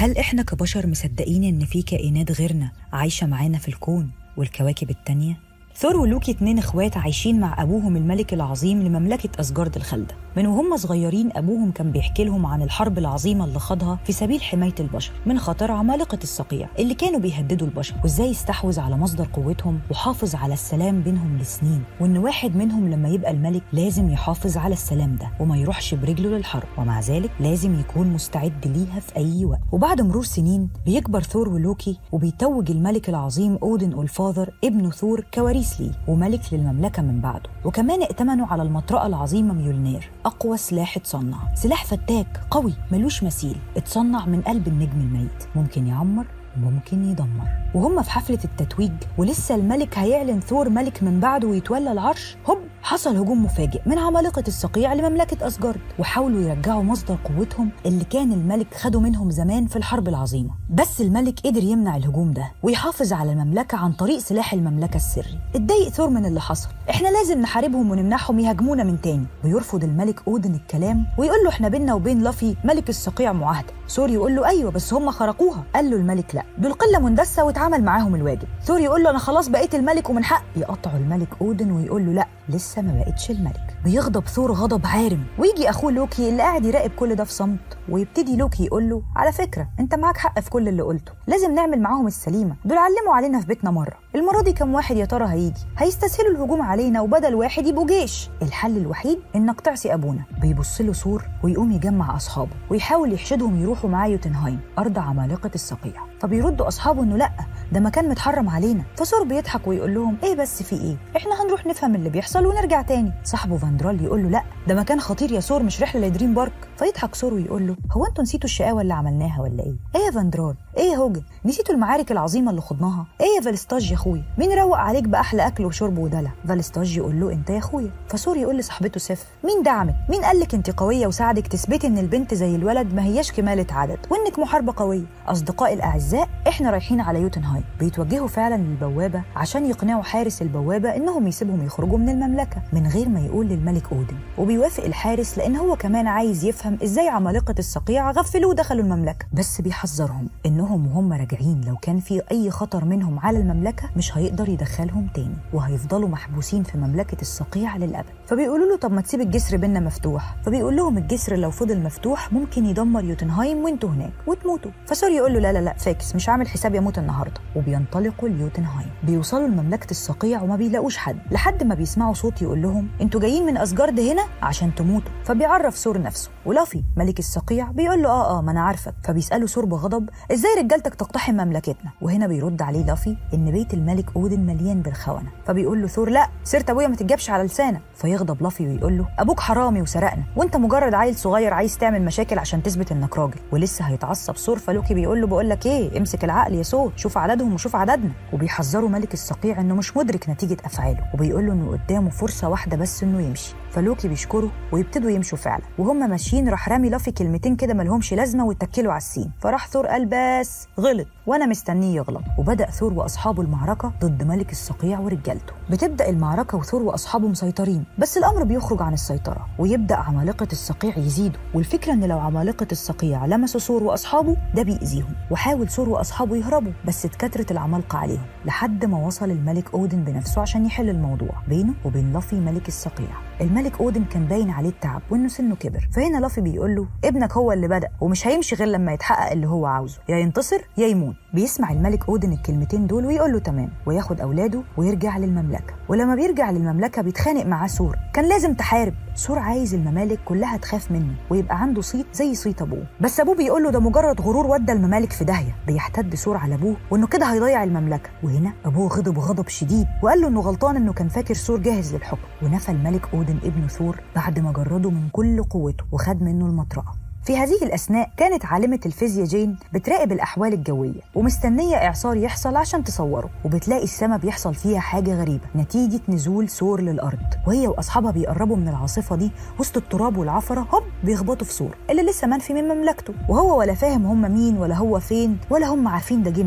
هل إحنا كبشر مصدقين إن في كائنات غيرنا عايشة معانا في الكون والكواكب التانية؟ ثور ولوكي اتنين اخوات عايشين مع ابوهم الملك العظيم لمملكه اسجارد الخلده من وهم صغيرين ابوهم كان بيحكي لهم عن الحرب العظيمه اللي خاضها في سبيل حمايه البشر من خطر عمالقه الصقيع اللي كانوا بيهددوا البشر وازاي استحوذ على مصدر قوتهم وحافظ على السلام بينهم لسنين وان واحد منهم لما يبقى الملك لازم يحافظ على السلام ده وما يروحش برجله للحرب ومع ذلك لازم يكون مستعد ليها في اي وقت وبعد مرور سنين بيكبر ثور ولوكي وبيتوج الملك العظيم اودن اولفاذر ابنه ثور كواريس ليه وملك للمملكه من بعده وكمان ائتمنوا على المطرقه العظيمه ميولنير اقوى سلاح اتصنع سلاح فتاك قوي ملوش مثيل اتصنع من قلب النجم الميت ممكن يعمر ممكن يدمر وهم في حفلة التتويج ولسه الملك هيعلن ثور ملك من بعده ويتولى العرش هوب حصل هجوم مفاجئ من عمالقة الصقيع لمملكة أسجارد وحاولوا يرجعوا مصدر قوتهم اللي كان الملك خده منهم زمان في الحرب العظيمة بس الملك قدر يمنع الهجوم ده ويحافظ على المملكة عن طريق سلاح المملكة السري اتضايق ثور من اللي حصل احنا لازم نحاربهم ونمنعهم يهاجمونا من تاني ويرفض الملك أودن الكلام ويقول له احنا بينا وبين لافي ملك الصقيع معاهدة ثور يقول له ايوه بس هم خرقوها قال له الملك لا دول قله مندسه واتعمل معاهم الواجب ثور يقول له انا خلاص بقيت الملك ومن حق يقطعوا الملك اودن ويقول له لا لسه ما بقتش الملك بيغضب ثور غضب عارم ويجي اخوه لوكي اللي قاعد يراقب كل ده في صمت ويبتدي لوكي يقول له على فكره انت معاك حق في كل اللي قلته لازم نعمل معاهم السليمه دول علموا علينا في بيتنا مره المره دي كم واحد يا ترى هيجي هيستسهلوا الهجوم علينا وبدل واحد يبقوا جيش الحل الوحيد انك تعصي ابونا بيبص له ثور ويقوم يجمع اصحابه ويحاول يحشدهم يروحوا معاه يوتنهايم ارض عمالقه الصقيع فبيردوا اصحابه انه لا ده مكان متحرم علينا فثور بيضحك ويقول لهم ايه بس في ايه احنا هنروح نفهم اللي بيحصل ونرجع تاني صاحبه فاندرال يقول له لا ده مكان خطير يا ثور مش رحله لدريم بارك فيضحك ثور ويقول له هو انتوا نسيتوا الشقاوه اللي عملناها ولا ايه ايه يا فاندرال ايه يا هوجن نسيتوا المعارك العظيمه اللي خضناها ايه يا فالستاج يا اخويا مين روق عليك باحلى اكل وشرب ودلع فالستاج يقول له انت يا اخويا فثور يقول لصاحبته سيف مين دعمك مين قال لك انت قويه وساعدك تثبتي ان البنت زي الولد ما هياش كماله عدد وانك محاربه قويه اصدقائي الاعزاء احنا رايحين على يوتنهايم بيتوجهوا فعلا للبوابه عشان يقنعوا حارس البوابه انهم يسيبهم يخرجوا من المملكه من غير ما يقول للملك اودن وبيوافق الحارس لان هو كمان عايز يفهم ازاي عمالقه الصقيع غفلوه ودخلوا المملكه بس بيحذرهم انهم وهم راجعين لو كان في اي خطر منهم على المملكه مش هيقدر يدخلهم تاني وهيفضلوا محبوسين في مملكه الصقيع للابد فبيقولوا له طب ما تسيب الجسر بينا مفتوح فبيقول لهم الجسر لو فضل مفتوح ممكن يدمر يوتنهايم وانتوا هناك وتموتوا فسور يقول له لا لا لا فاكس مش عامل حساب يموت النهارده وبينطلقوا ليوتنهايم بيوصلوا لمملكه الصقيع وما بيلاقوش حد لحد ما بيسمعوا صوت يقول لهم انتوا جايين من اسجارد هنا عشان تموتوا فبيعرف سور نفسه ولافي ملك الصقيع بيقول له اه اه ما انا عارفك فبيساله سور بغضب ازاي رجالتك تقتحم مملكتنا وهنا بيرد عليه لافي ان بيت الملك اودن مليان بالخونه فبيقول له ثور لا سيره ابويا ما تتجابش على لسانك فيغضب لافي ويقول له ابوك حرامي وسرقنا وانت مجرد عيل صغير عايز تعمل مشاكل عشان تثبت انك راجل ولسه هيتعصب ثور فلوكي بيقول له بقول لك ايه امسك العقل يا ثور شوف عددهم وشوف عددنا وبيحذروا ملك الصقيع انه مش مدرك نتيجه افعاله وبيقول له انه قدامه فرصه واحده بس انه يمشي فلوكي بيشكره ويبتدوا يمشوا فعلا وهم ماشيين راح رامي لافي كلمتين كده ملهمش لازمه واتكلوا على السين فراح ثور قال بس غلط وانا مستنيه يغلط وبدا ثور واصحابه المعركه ضد ملك الصقيع ورجالته بتبدا المعركه وثور واصحابه مسيطرين بس الامر بيخرج عن السيطره ويبدا عمالقه الصقيع يزيدوا والفكره ان لو عمالقه الصقيع لمسوا ثور واصحابه ده بيأذيهم وحاول ثور واصحابه يهربوا بس اتكترت العمالقه عليهم لحد ما وصل الملك اودن بنفسه عشان يحل الموضوع بينه وبين لافي ملك الصقيع الملك اودن كان باين عليه التعب وانه سنه كبر فهنا لافي بيقول له ابنك هو اللي بدا ومش هيمشي غير لما يتحقق اللي هو عاوزه يا ينتصر يا يموت بيسمع الملك اودن الكلمتين دول ويقول له تمام وياخد اولاده ويرجع للمملكه ولما بيرجع للمملكه بيتخانق معاه سور كان لازم تحارب سور عايز الممالك كلها تخاف منه ويبقى عنده صيت زي صيت ابوه بس ابوه بيقول له ده مجرد غرور ودى الممالك في داهيه بيحتد سور على ابوه وانه كده هيضيع المملكه وهنا ابوه غضب غضب شديد وقال له انه غلطان انه كان فاكر سور جاهز للحكم ونفى الملك اودن ابن ثور بعد ما جرده من كل قوته وخد منه المطرقه في هذه الأثناء كانت عالمة الفيزياء جين بتراقب الأحوال الجوية ومستنية إعصار يحصل عشان تصوره وبتلاقي السماء بيحصل فيها حاجة غريبة نتيجة نزول سور للأرض وهي وأصحابها بيقربوا من العاصفة دي وسط التراب والعفرة هوب بيخبطوا في سور اللي لسه منفي من مملكته وهو ولا فاهم هم مين ولا هو فين ولا هم عارفين ده جه منين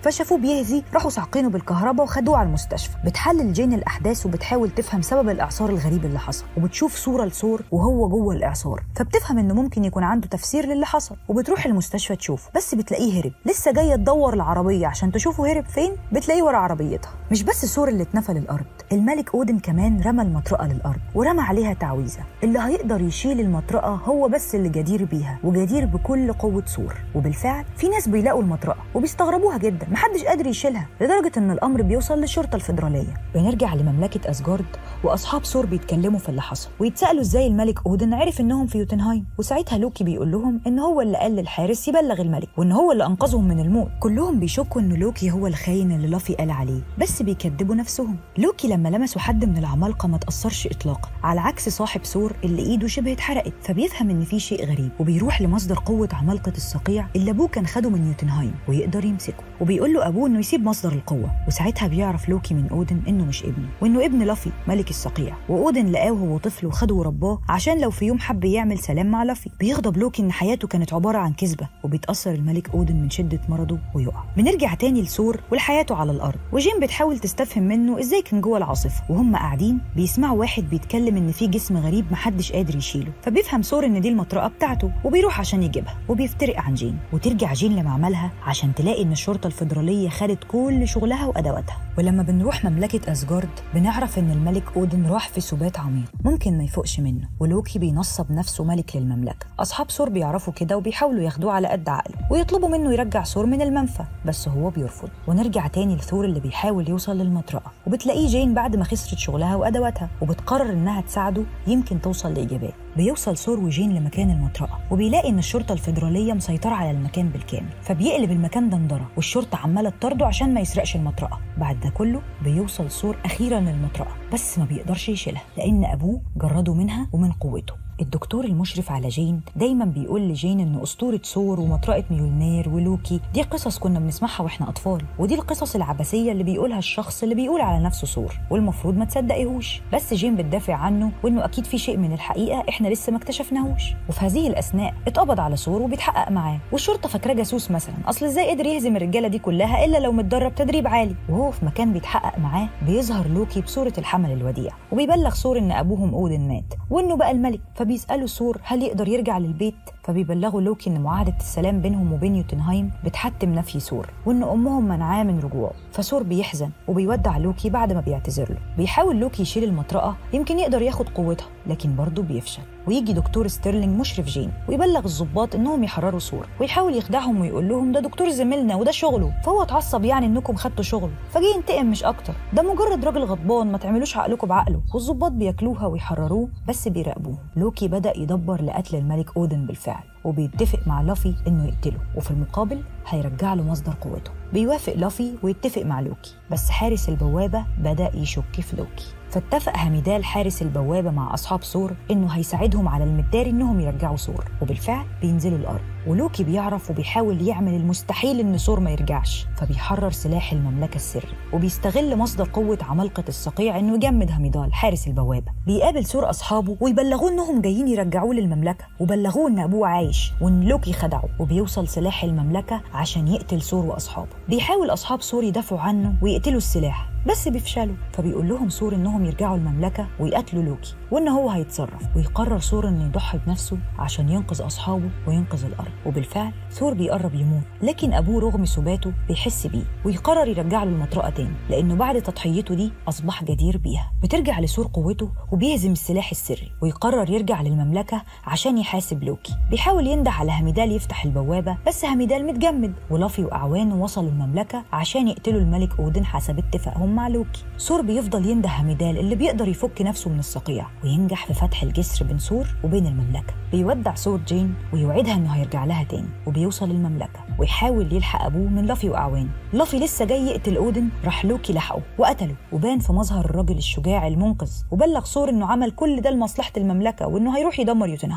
فشافوه بيهزي راحوا ساعقينه بالكهرباء وخدوه على المستشفى بتحلل جين الاحداث وبتحاول تفهم سبب الاعصار الغريب اللي حصل وبتشوف صوره لسور وهو جوه الاعصار فبتفهم انه ممكن يكون عنده تفسير للي حصل وبتروح المستشفى تشوفه بس بتلاقيه هرب لسه جايه تدور العربيه عشان تشوفه هرب فين بتلاقيه ورا عربيتها مش بس سور اللي اتنفى للارض الملك اودن كمان رمى المطرقه للارض ورمى عليها تعويذه اللي هيقدر يشيل المطرقه هو بس اللي جدير بيها وجدير بكل قوه سور وبالفعل في ناس بيلاقوا المطرقه وبيستغربوها جدا محدش قادر يشيلها لدرجه ان الامر بيوصل للشرطه الفدراليه بنرجع لمملكه اسجارد واصحاب سور بيتكلموا في اللي حصل ويتسالوا ازاي الملك اودن عرف انهم في يوتنهايم وساعتها لوكي بيقول لهم ان هو اللي قال للحارس يبلغ الملك وان هو اللي انقذهم من الموت كلهم بيشكوا ان لوكي هو الخاين اللي لافي قال عليه بس بيكذبوا نفسهم لوكي لما لمسوا حد من العمالقه ما تاثرش اطلاقا على عكس صاحب سور اللي ايده شبه اتحرقت فبيفهم ان في شيء غريب وبيروح لمصدر قوه عمالقه الصقيع اللي ابوه كان خده من يوتنهايم ويقدر يمسكه وبيقول له ابوه انه يسيب مصدر القوه وساعتها بيعرف لوكي من اودن انه مش ابنه وانه ابن لافي ملك الصقيع واودن لقاه وهو طفل وخده ورباه عشان لو في يوم حب يعمل سلام مع لافي بيغضب لوكي ان حياته كانت عباره عن كذبه وبيتاثر الملك اودن من شده مرضه ويقع بنرجع تاني لسور ولحياته على الارض وجين بتحاول تستفهم منه ازاي كان جوه العاصفه وهم قاعدين بيسمعوا واحد بيتكلم ان في جسم غريب محدش قادر يشيله فبيفهم سور ان دي المطرقه بتاعته وبيروح عشان يجيبها وبيفترق عن جين وترجع جين لمعملها عشان تلاقي ان الشرطه الفدراليه خدت كل شغلها وادواتها ولما بنروح مملكه اسجارد بنعرف ان الملك اودن راح في سبات عميق ممكن ما يفوقش منه ولوكي بينصب نفسه ملك للمملكه اصحاب سور بيعرفوا كده وبيحاولوا ياخدوه على قد عقله ويطلبوا منه يرجع سور من المنفى بس هو بيرفض ونرجع تاني لثور اللي بيحاول يوصل للمطرقه وبتلاقيه جين بعد ما خسرت شغلها وادواتها وبتقرر انها تساعده يمكن توصل لاجابات بيوصل سور وجين لمكان المطرقه وبيلاقي ان الشرطه الفدراليه مسيطره على المكان بالكامل فبيقلب المكان دندره والشرطه عماله تطارده عشان ما يسرقش المطرقه بعد ده كله بيوصل سور اخيرا للمطرقه بس ما بيقدرش يشيلها لان ابوه جرده منها ومن قوته الدكتور المشرف على جين دايما بيقول لجين ان اسطوره ثور ومطرقه ميولنير ولوكي دي قصص كنا بنسمعها واحنا اطفال ودي القصص العبثيه اللي بيقولها الشخص اللي بيقول على نفسه ثور والمفروض ما تصدقيهوش بس جين بتدافع عنه وانه اكيد في شيء من الحقيقه احنا لسه ما اكتشفناهوش وفي هذه الاثناء اتقبض على ثور وبيتحقق معاه والشرطه فاكراه جاسوس مثلا اصل ازاي قدر يهزم الرجاله دي كلها الا لو متدرب تدريب عالي وهو في مكان بيتحقق معاه بيظهر لوكي بصوره الحمل الوديع وبيبلغ ثور ان ابوهم اودن مات وانه بقى الملك فبيسالوا ثور هل يقدر يرجع للبيت فبيبلغوا لوكي ان معاهده السلام بينهم وبين يوتنهايم بتحتم نفي ثور وان امهم منعاه من رجوعه فثور بيحزن وبيودع لوكي بعد ما بيعتذر له بيحاول لوكي يشيل المطرقه يمكن يقدر ياخد قوتها لكن برضه بيفشل ويجي دكتور ستيرلينج مشرف جين ويبلغ الضباط انهم يحرروا ثور ويحاول يخدعهم ويقول لهم ده دكتور زميلنا وده شغله فهو اتعصب يعني انكم خدتوا شغله فجه ينتقم مش اكتر ده مجرد راجل غضبان ما تعملوش عقلكم بعقله والضباط بياكلوها ويحرروه بس بيراقبوه لوكي بدا يدبر لقتل الملك اودن بالفعل وبيتفق مع لافي انه يقتله وفي المقابل هيرجع له مصدر قوته بيوافق لافي ويتفق مع لوكي بس حارس البوابه بدا يشك في لوكي فاتفق هاميدال حارس البوابه مع اصحاب سور انه هيساعدهم على المدار انهم يرجعوا سور وبالفعل بينزلوا الارض ولوكي بيعرف وبيحاول يعمل المستحيل ان سور ما يرجعش فبيحرر سلاح المملكه السري وبيستغل مصدر قوه عمالقه الصقيع انه يجمد هاميدال حارس البوابه بيقابل سور اصحابه ويبلغوه انهم جايين يرجعوه للمملكه وبلغوه ان ابوه عايش وان لوكي خدعه وبيوصل سلاح المملكه عشان يقتل سور واصحابه بيحاول اصحاب سور يدافعوا عنه ويقتلوا السلاح بس بيفشلوا فبيقول لهم سور انهم يرجعوا المملكه ويقتلوا لوكي وان هو هيتصرف ويقرر سور انه يضحي بنفسه عشان ينقذ اصحابه وينقذ الارض وبالفعل ثور بيقرب يموت لكن ابوه رغم سباته بيحس بيه ويقرر يرجع له المطرقه تاني لانه بعد تضحيته دي اصبح جدير بيها بترجع لثور قوته وبيهزم السلاح السري ويقرر يرجع للمملكه عشان يحاسب لوكي بيحاول ينده على هاميدال يفتح البوابه بس هاميدال متجمد ولافي واعوانه وصلوا المملكه عشان يقتلوا الملك اودن حسب اتفاقهم مع لوكي سور بيفضل ينده هاميدال اللي بيقدر يفك نفسه من الصقيع وينجح في فتح الجسر بين سور وبين المملكه بيودع سور جين ويوعدها انه هيرجع لها تاني وبيوصل المملكه ويحاول يلحق ابوه من لافي واعوانه لافي لسه جاي يقتل اودن راح لوكي لحقه وقتله وبان في مظهر الراجل الشجاع المنقذ وبلغ سور انه عمل كل ده لمصلحه المملكه وانه هيروح يدمر يوتنهايم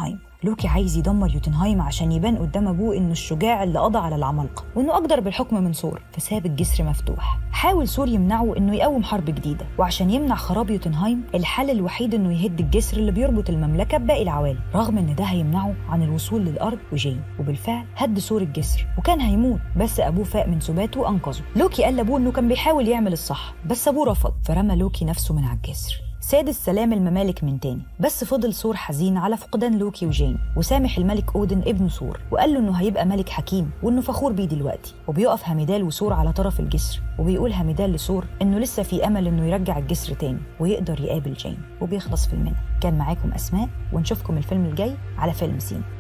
لوكي عايز يدمر يوتنهايم عشان يبان قدام ابوه انه الشجاع اللي قضى على العمالقه وانه اقدر بالحكم من ثور فساب الجسر مفتوح حاول ثور يمنعه انه يقوم حرب جديده وعشان يمنع خراب يوتنهايم الحل الوحيد انه يهد الجسر اللي بيربط المملكه بباقي العوالم رغم ان ده هيمنعه عن الوصول للارض وجين وبالفعل هد ثور الجسر وكان هيموت بس ابوه فاق من سباته وانقذه لوكي قال لابوه انه كان بيحاول يعمل الصح بس ابوه رفض فرمى لوكي نفسه من على الجسر ساد السلام الممالك من تاني بس فضل ثور حزين على فقدان لوكي وجين وسامح الملك اودن ابن ثور وقال له انه هيبقى ملك حكيم وانه فخور بيه دلوقتي وبيقف هاميدال وثور على طرف الجسر وبيقول هاميدال لثور انه لسه في امل انه يرجع الجسر تاني ويقدر يقابل جين وبيخلص فيلمنا كان معاكم اسماء ونشوفكم الفيلم الجاي على فيلم سين